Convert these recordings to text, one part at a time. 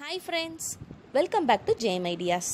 hi friends welcome back to gem ideas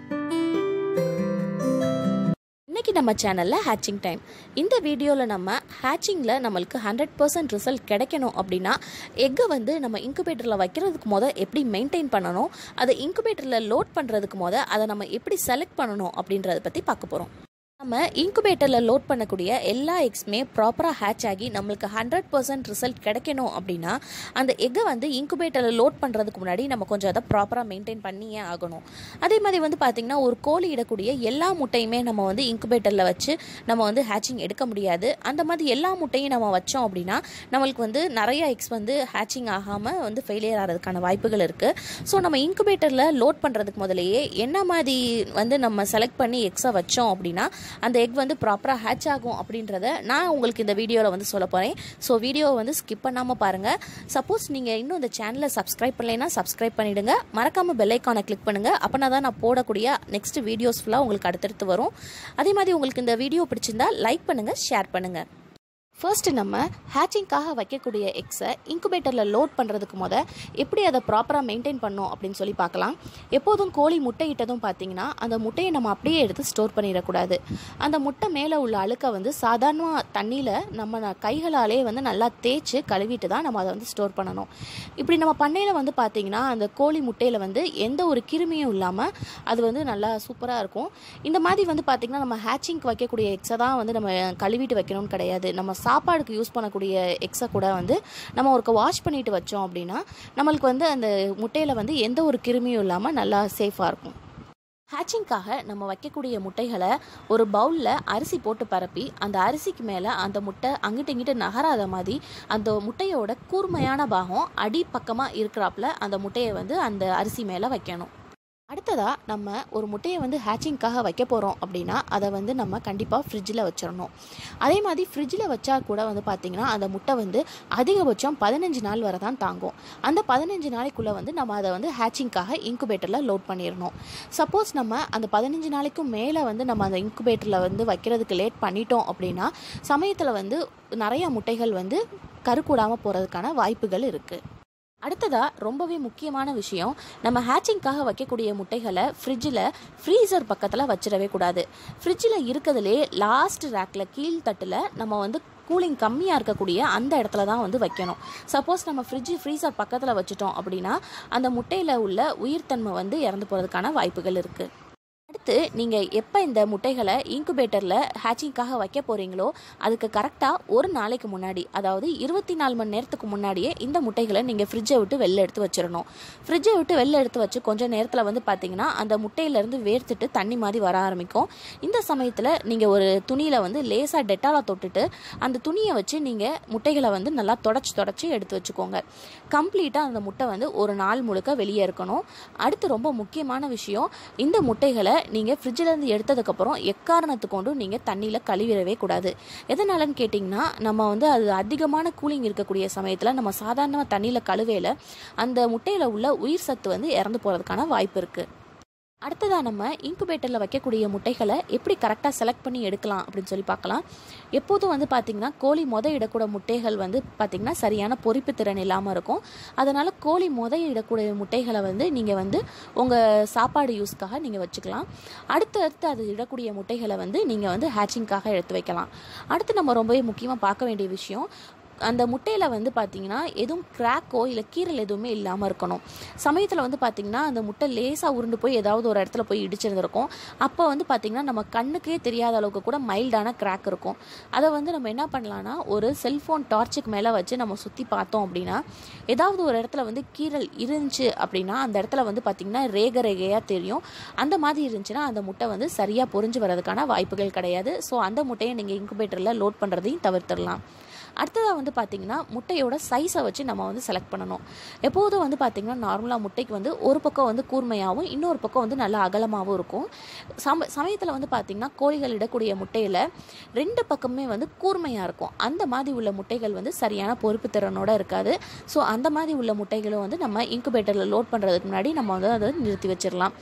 இன்னைக்கு நம்ம சேனலில் ஹேச்சிங் டைம் இந்த வீடியோவில் நம்ம ஹேச்சிங்கில் நம்மளுக்கு ஹண்ட்ரட் பர்சன்ட் ரிசல்ட் கிடைக்கணும் அப்படின்னா எக்கை வந்து நம்ம இன்குபேட்டரில் வைக்கிறதுக்கு முத எப்படி மெயின்டைன் பண்ணணும் அதை இன்குபேட்டரில் லோட் பண்ணுறதுக்கு முத அதை நம்ம எப்படி செலக்ட் பண்ணணும் அப்படின்றத பற்றி பார்க்க போகிறோம் நம்ம இன்குபேட்டரில் லோட் பண்ணக்கூடிய எல்லா எக்ஸுமே ப்ராப்பராக ஹேட்ச் ஆகி நம்மளுக்கு ஹண்ட்ரட் பர்சன்ட் ரிசல்ட் கிடைக்கணும் அப்படின்னா அந்த எக்கை வந்து இன்குபேட்டரில் லோட் பண்ணுறதுக்கு முன்னாடி நம்ம கொஞ்சம் அதை ப்ராப்பராக மெயின்டைன் பண்ணியே ஆகணும் அதே மாதிரி வந்து பார்த்திங்கன்னா ஒரு கோழி இடக்கூடிய எல்லா முட்டையுமே நம்ம வந்து இன்குபேட்டரில் வச்சு நம்ம வந்து ஹேச்சிங் எடுக்க முடியாது அந்த மாதிரி எல்லா முட்டையும் நம்ம வச்சோம் அப்படின்னா நம்மளுக்கு வந்து நிறைய எக்ஸ் வந்து ஹேச்சிங் ஆகாமல் வந்து ஃபெயிலியர் ஆகிறதுக்கான வாய்ப்புகள் இருக்குது ஸோ நம்ம இன்குபேட்டரில் லோட் பண்ணுறதுக்கு முதலையே என்ன மாதிரி வந்து நம்ம செலக்ட் பண்ணி எக்ஸை வச்சோம் அப்படின்னா அந்த எக் வந்து ப்ராப்பராக ஹேட்ச் ஆகும் அப்படின்றத நான் உங்களுக்கு இந்த வீடியோவில் வந்து சொல்ல போகிறேன் ஸோ வீடியோவை வந்து ஸ்கிப் பண்ணாமல் பாருங்கள் சப்போஸ் நீங்கள் இன்னும் இந்த சேனலை சப்ஸ்கிரைப் பண்ணலைன்னா சப்ஸ்கிரைப் பண்ணிவிடுங்க மறக்காமல் பெல் ஐக்கானை கிளிக் பண்ணுங்கள் அப்போனா தான் நான் போடக்கூடிய நெக்ஸ்ட் வீடியோஸ் ஃபுல்லாக உங்களுக்கு அடுத்தடுத்து வரும் அதே மாதிரி உங்களுக்கு இந்த வீடியோ பிடிச்சிருந்தா லைக் பண்ணுங்கள் ஷேர் பண்ணுங்கள் ஃபர்ஸ்ட் நம்ம ஹேச்சிங்காக வைக்கக்கூடிய எக்ஸை இன்குபேட்டரில் லோட் பண்ணுறதுக்கு முத எப்படி அதை ப்ராப்பராக மெயின்டைன் பண்ணோம் அப்படின்னு சொல்லி பார்க்கலாம் எப்போதும் கோழி முட்டை இட்டதும் பார்த்தீங்கன்னா அந்த முட்டையை நம்ம அப்படியே எடுத்து ஸ்டோர் பண்ணிடக்கூடாது அந்த முட்டை மேலே உள்ள அழுக்கை வந்து சாதாரண தண்ணியில் நம்ம ந- கைகளாலே வந்து நல்லா தேய்ச்சி கழுவிட்டு தான் நம்ம அதை வந்து ஸ்டோர் பண்ணணும் இப்படி நம்ம பண்ணையில் வந்து பார்த்தீங்கன்னா அந்த கோழி முட்டையில் வந்து எந்த ஒரு கிருமியும் இல்லாமல் அது வந்து நல்லா சூப்பராக இருக்கும் இந்த மாதிரி வந்து பார்த்திங்கன்னா நம்ம ஹேச்சிங்க்கு வைக்கக்கூடிய எக்ஸை தான் வந்து நம்ம கழுவிட்டு வைக்கணும்னு கிடையாது நம்ம சாப்பாடுக்கு யூஸ் பண்ணக்கூடிய எக்ஸை கூட வந்து நம்ம ஒரு வாஷ் பண்ணிட்டு வச்சோம் அப்படின்னா நம்மளுக்கு வந்து அந்த முட்டையில் வந்து எந்த ஒரு கிருமியும் இல்லாமல் நல்லா சேஃபாக இருக்கும் ஹேச்சிங்காக நம்ம வைக்கக்கூடிய முட்டைகளை ஒரு பவுலில் அரிசி போட்டு பரப்பி அந்த அரிசிக்கு மேலே அந்த முட்டை அங்கிட்டு இங்கிட்டு நகராத மாதிரி அந்த முட்டையோட கூர்மையான பாகம் அடி பக்கமாக இருக்கிறாப்புல அந்த முட்டையை வந்து அந்த அரிசி மேலே வைக்கணும் அடுத்ததாக நம்ம ஒரு முட்டையை வந்து ஹேச்சிங்காக வைக்க போகிறோம் அப்படின்னா அதை வந்து நம்ம கண்டிப்பாக ஃப்ரிட்ஜில் வச்சிடணும் அதே மாதிரி ஃப்ரிட்ஜில் வச்சா கூட வந்து பார்த்திங்கன்னா அந்த முட்டை வந்து அதிகபட்சம் பதினஞ்சு நாள் வரை தான் தாங்கும் அந்த பதினஞ்சு நாளைக்குள்ளே வந்து நம்ம அதை வந்து ஹேச்சிங்காக இன்குபேட்டரில் லோட் பண்ணிடணும் சப்போஸ் நம்ம அந்த பதினஞ்சு நாளைக்கும் மேலே வந்து நம்ம அந்த இன்குபேட்டரில் வந்து வைக்கிறதுக்கு லேட் பண்ணிட்டோம் அப்படின்னா சமயத்தில் வந்து நிறைய முட்டைகள் வந்து கருக்கூடாமல் போகிறதுக்கான வாய்ப்புகள் இருக்குது அடுத்ததா ரொம்பவே முக்கியமான விஷயம் நம்ம ஹேச்சிங்காக வைக்கக்கூடிய முட்டைகளை ஃப்ரிட்ஜில் ஃப்ரீசர் பக்கத்தில் வச்சிடவே கூடாது ஃப்ரிட்ஜில் இருக்கிறதுலே லாஸ்ட் ரேக்கில் கீழ்த்தட்டில் நம்ம வந்து கூலிங் கம்மியாக இருக்கக்கூடிய அந்த இடத்துல தான் வந்து வைக்கணும் சப்போஸ் நம்ம ஃப்ரிட்ஜு ஃப்ரீசர் பக்கத்தில் வச்சுட்டோம் அப்படின்னா அந்த முட்டையில் உள்ள உயிர்த்தன்மை வந்து இறந்து போகிறதுக்கான வாய்ப்புகள் இருக்குது அடுத்து நீங்கள் எப்போ இந்த முட்டைகளை இன்குபேட்டரில் ஹேச்சிங்காக வைக்க போகிறீங்களோ அதுக்கு கரெக்டாக ஒரு நாளைக்கு முன்னாடி அதாவது இருபத்தி நாலு மணி நேரத்துக்கு முன்னாடியே இந்த முட்டைகளை நீங்கள் ஃப்ரிட்ஜை விட்டு வெளில எடுத்து வச்சிடணும் ஃப்ரிட்ஜை விட்டு வெளில எடுத்து வச்சு கொஞ்சம் நேரத்தில் வந்து பார்த்தீங்கன்னா அந்த முட்டையிலேருந்து வேர்த்துட்டு தண்ணி மாதிரி வர ஆரம்பிக்கும் இந்த சமயத்தில் நீங்கள் ஒரு துணியில் வந்து லேசாக டெட்டாலை தொட்டுட்டு அந்த துணியை வச்சு நீங்கள் முட்டைகளை வந்து நல்லா தொடச்சி தொடச்சி எடுத்து வச்சுக்கோங்க கம்ப்ளீட்டாக அந்த முட்டை வந்து ஒரு நாள் முழுக்க வெளியே இருக்கணும் அடுத்து ரொம்ப முக்கியமான விஷயம் இந்த முட்டைகளை நீங்கள் ஃப்ரிட்ஜிலேருந்து எடுத்ததுக்கப்புறம் எக்காரணத்து கொண்டும் நீங்கள் தண்ணியில் கழுவிடவே கூடாது எதனாலன்னு கேட்டிங்கன்னா நம்ம வந்து அது அதிகமான கூலிங் இருக்கக்கூடிய சமயத்தில் நம்ம சாதாரணமாக தண்ணியில் கழுவையில் அந்த முட்டையில் உள்ள உயிர் சத்து வந்து இறந்து போகிறதுக்கான வாய்ப்பு இருக்குது அடுத்ததாக நம்ம இன்குபேட்டரில் வைக்கக்கூடிய முட்டைகளை எப்படி கரெக்டாக செலக்ட் பண்ணி எடுக்கலாம் அப்படின்னு சொல்லி பார்க்கலாம் எப்போதும் வந்து பார்த்திங்கன்னா கோழி மொத இடக்கூட முட்டைகள் வந்து பார்த்திங்கன்னா சரியான பொறிப்பு திறன் இல்லாமல் இருக்கும் அதனால் கோழி மொத இடக்கூடிய முட்டைகளை வந்து நீங்கள் வந்து உங்கள் சாப்பாடு யூஸ்க்காக நீங்கள் வச்சுக்கலாம் அடுத்து அடுத்து அது இடக்கூடிய முட்டைகளை வந்து நீங்கள் வந்து ஹேச்சிங்காக எடுத்து வைக்கலாம் அடுத்து நம்ம ரொம்பவே முக்கியமாக பார்க்க வேண்டிய விஷயம் அந்த முட்டையில் வந்து பார்த்தீங்கன்னா எதுவும் கிராக்கோ இல்லை கீரல் எதுவுமே இல்லாமல் இருக்கணும் சமயத்தில் வந்து பார்த்தீங்கன்னா அந்த முட்டை லேசாக உருண்டு போய் ஏதாவது ஒரு இடத்துல போய் இடிச்சிருந்திருக்கும் அப்போ வந்து பார்த்தீங்கன்னா நம்ம கண்ணுக்கே தெரியாத அளவுக்கு கூட மைல்டான கிராக் இருக்கும் அதை வந்து நம்ம என்ன பண்ணலான்னா ஒரு செல்ஃபோன் டார்ச்சுக்கு மேலே வச்சு நம்ம சுற்றி பார்த்தோம் அப்படின்னா ஏதாவது ஒரு இடத்துல வந்து கீரல் இருந்துச்சு அப்படின்னா அந்த இடத்துல வந்து பார்த்திங்கன்னா ரேக ரேகையாக தெரியும் அந்த மாதிரி இருந்துச்சுன்னா அந்த முட்டை வந்து சரியாக பொரிஞ்சு வரதுக்கான வாய்ப்புகள் கிடையாது ஸோ அந்த முட்டையை நீங்கள் இன்குபேட்டரில் லோட் பண்ணுறதையும் தவிர்த்துடலாம் அடுத்ததாக வந்து பார்த்திங்கன்னா முட்டையோட சைஸை வச்சு நம்ம வந்து செலக்ட் பண்ணணும் எப்போதும் வந்து பார்த்திங்கன்னா நார்மலாக முட்டைக்கு வந்து ஒரு பக்கம் வந்து கூர்மையாகவும் இன்னொரு பக்கம் வந்து நல்லா அகலமாகவும் இருக்கும் சம சமயத்தில் வந்து பார்த்திங்கன்னா கோழிகள் இடக்கூடிய முட்டையில் ரெண்டு பக்கமே வந்து கூர்மையாக இருக்கும் அந்த மாதிரி உள்ள முட்டைகள் வந்து சரியான பொறுப்பு திறனோட இருக்காது ஸோ அந்த மாதிரி உள்ள முட்டைகளும் வந்து நம்ம இன்குபேட்டரில் லோட் பண்ணுறதுக்கு முன்னாடி நம்ம வந்து அதை நிறுத்தி வச்சிடலாம்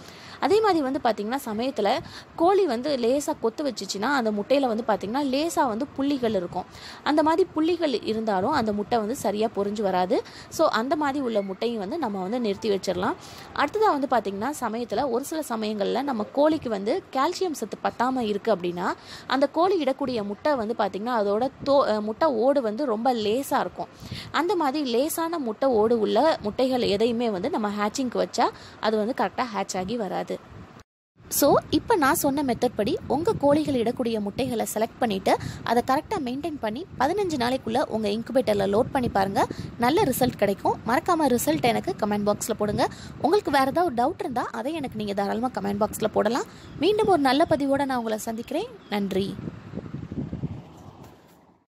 அதே மாதிரி வந்து பார்த்திங்கன்னா சமயத்தில் கோழி வந்து லேசாக கொத்து வச்சுச்சுன்னா அந்த முட்டையில் வந்து பார்த்திங்கன்னா லேசாக வந்து புள்ளிகள் இருக்கும் அந்த மாதிரி புள்ளிகள் இருந்தாலும் அந்த முட்டை வந்து சரியாக பொரிஞ்சு வராது ஸோ அந்த மாதிரி உள்ள முட்டையும் வந்து நம்ம வந்து நிறுத்தி வச்சிடலாம் அடுத்ததாக வந்து பார்த்திங்கன்னா சமயத்தில் ஒரு சில சமயங்களில் நம்ம கோழிக்கு வந்து கால்சியம் சத்து பத்தாமல் இருக்குது அப்படின்னா அந்த கோழி இடக்கூடிய முட்டை வந்து பார்த்திங்கன்னா அதோட தோ அஹ் முட்டை ஓடு வந்து ரொம்ப லேசாக இருக்கும் அந்த மாதிரி லேசான முட்டை ஓடு உள்ள முட்டைகள் எதையுமே வந்து நம்ம ஹேச்சிங்க்கு வச்சா அது வந்து கரெக்டாக ஹேட்ச் ஆகி வராது ஸோ இப்போ நான் சொன்ன மெத்தட் படி உங்கள் கோழிகள் இடக்கூடிய முட்டைகளை செலக்ட் பண்ணிவிட்டு அதை கரெக்டாக மெயின்டைன் பண்ணி பதினஞ்சு நாளைக்குள்ளே உங்கள் இன்குபேட்டரில் லோட் பண்ணி பாருங்கள் நல்ல ரிசல்ட் கிடைக்கும் மறக்காமல் ரிசல்ட் எனக்கு கமெண்ட் பாக்ஸில் போடுங்க உங்களுக்கு வேறு ஏதாவது டவுட் இருந்தால் அதை எனக்கு நீங்கள் தாராளமாக கமெண்ட் பாக்ஸில் போடலாம் மீண்டும் ஒரு நல்ல பதிவோடு நான் உங்களை சந்திக்கிறேன் நன்றி